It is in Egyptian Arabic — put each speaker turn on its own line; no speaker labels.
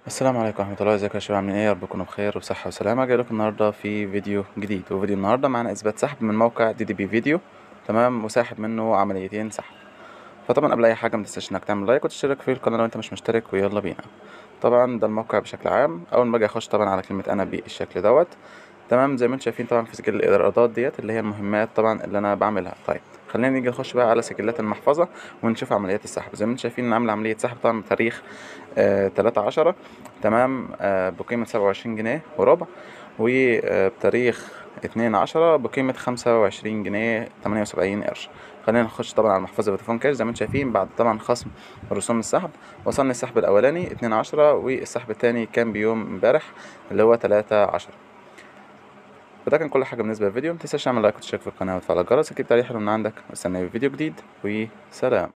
السلام عليكم ورحمة الله ازيكم يا شباب عاملين ايه يا رب تكونوا بخير وصحة وسلامة جاي لكم النهاردة في فيديو جديد وفيديو النهاردة معانا اثبات سحب من موقع دي دي بي فيديو تمام وساحب منه عمليتين سحب فطبعا قبل اي حاجة متنساش انك تعمل لايك وتشترك في القناة لو انت مش مشترك ويلا بينا طبعا ده الموقع بشكل عام اول ما اجي اخش طبعا على كلمة انا بالشكل دوت تمام زي ما انتم شايفين طبعا في سجل الايرادات ديت اللي هي المهمات طبعا اللي انا بعملها طيب خلينا نيجي نخش بقى على سجلات المحفظة ونشوف عمليات السحب زي ما انتم شايفين عامل عملية سحب طبعا بتاريخ آه تلاتة عشرة تمام آه بقيمة سبعة وعشرين جنيه وربع وبتاريخ اتنين عشرة بقيمة خمسة وعشرين جنيه تمانية وسبعين قرش خلينا نخش طبعا على المحفظة فودافون كاش زي ما انتم شايفين بعد طبعا خصم رسوم السحب وصلني السحب الأولاني اتنين عشرة والسحب التاني كان بيوم امبارح اللي هو تلاتة عشرة وده كان كل حاجة بالنسبة للفيديو متنساش تعمل لايك وتشترك في القناة وتفعل الجرس اكيد تعليق حلو من عندك واستنى فيديو جديد وسلام